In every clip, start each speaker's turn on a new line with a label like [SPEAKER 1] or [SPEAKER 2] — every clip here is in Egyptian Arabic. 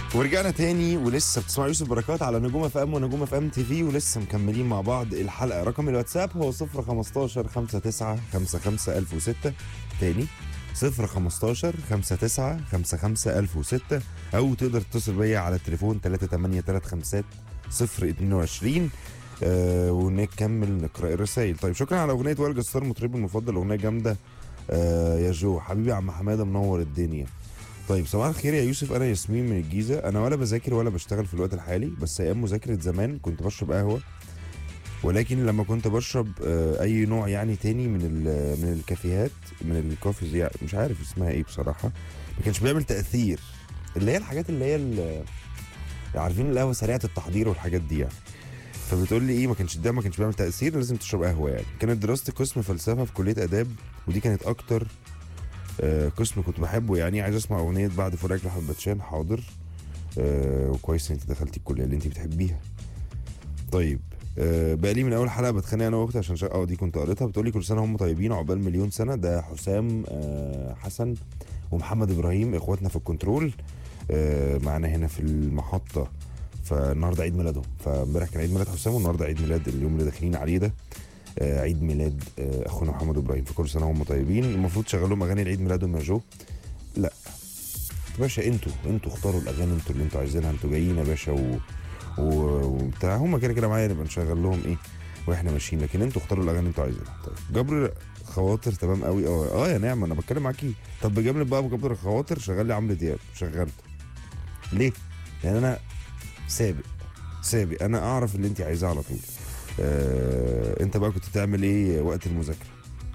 [SPEAKER 1] ورجعنا تاني ولسه بتسمعوا يوسف بركات على نجوم اف ام ونجوم اف ام تي في ولسه مكملين مع بعض الحلقه رقم الواتساب هو 015 59 55 1006 تاني 015 59 55 1006 او تقدر تتصل بيا على التليفون 3835 022 آه ونكمل نقرا الرسائل طيب شكرا على اغنيه وائل جسار مطربي المفضل اغنيه جامده آه يا جو حبيبي عم حماده منور الدنيا طيب صباح الخير يا يوسف انا ياسمين من الجيزه انا ولا بذاكر ولا بشتغل في الوقت الحالي بس ايام مذاكره زمان كنت بشرب قهوه ولكن لما كنت بشرب آه، اي نوع يعني تاني من ال- من الكافيهات من الكوفيز يعني مش عارف اسمها ايه بصراحه ما كانش بيعمل تاثير اللي هي الحاجات اللي هي ال- عارفين القهوه سريعه التحضير والحاجات دي يعني فبتقول لي ايه ما كانش ده ما كانش بيعمل تاثير لازم تشرب قهوه يعني كانت دراستي قسم فلسفه في كليه اداب ودي كانت اكتر آه، قسم كنت بحبه يعني عايز اسمع اغنيه بعد فراق لحد باتشان حاضر آه، وكويس ان انت دخلتي الكليه اللي انت بتحبيها طيب آه، بقالي من اول حلقه بتخانق انا واختي عشان شا... اه دي كنت قريتها بتقولي كل سنه هم طيبين عقبال مليون سنه ده حسام آه، حسن ومحمد ابراهيم اخواتنا في الكنترول آه، معانا هنا في المحطه فالنهارده عيد ميلادهم فامبارح كان عيد ميلاد حسام والنهارده عيد ميلاد اليوم اللي داخلين عليه ده آه، عيد ميلاد آه، اخونا محمد ابراهيم فكل سنه هم طيبين المفروض تشغلوا لهم اغاني لعيد ميلادهم يا جو لا يا باشا انتوا انتوا اختاروا الاغاني انتوا اللي انتوا عايزينها انتوا جايين يا باشا و... و... وبتاع هم كده كده معايا نبقى نشغل لهم ايه واحنا ماشيين لكن انتوا اختاروا الاغاني اللي انتوا عايزينها طيب جبر خواطر تمام قوي اه اه يا نعمه انا بتكلم معاكي طب بجانب بقى بجبر الخواطر شغل لي عمرو دياب شغلت ليه؟ لان انا سابق سابق انا اعرف اللي انت عايزاه على طول آه، انت بقى كنت بتعمل ايه وقت المذاكره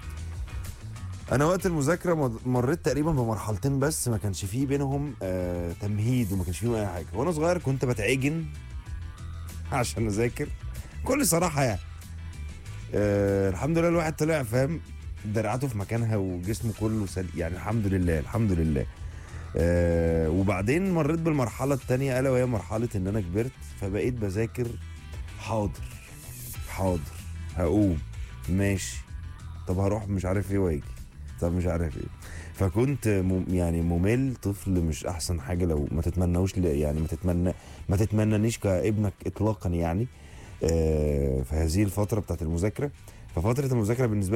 [SPEAKER 1] انا وقت المذاكره مض- مريت تقريبا بمرحلتين بس ما كانش فيه بينهم آه تمهيد وما كانش فيهم اي حاجه وانا صغير كنت بتعجن عشان اذاكر كل صراحه يعني آه الحمد لله الواحد طلع فاهم دراعاته في مكانها وجسمه كله سل... يعني الحمد لله الحمد لله آه وبعدين مريت بالمرحله الثانيه الا وهي مرحله ان انا كبرت فبقيت بذاكر حاضر حاضر هقوم ماشي طب هروح مش عارف ايه واجي طب مش عارف ايه فكنت مم يعني ممل طفل مش احسن حاجه لو ما تتمنوش ل- يعني ما تتمنى ما تتمنانيش كابنك اطلاقا يعني آه في هذه الفتره بتاعت المذاكره ففتره المذاكره بالنسبه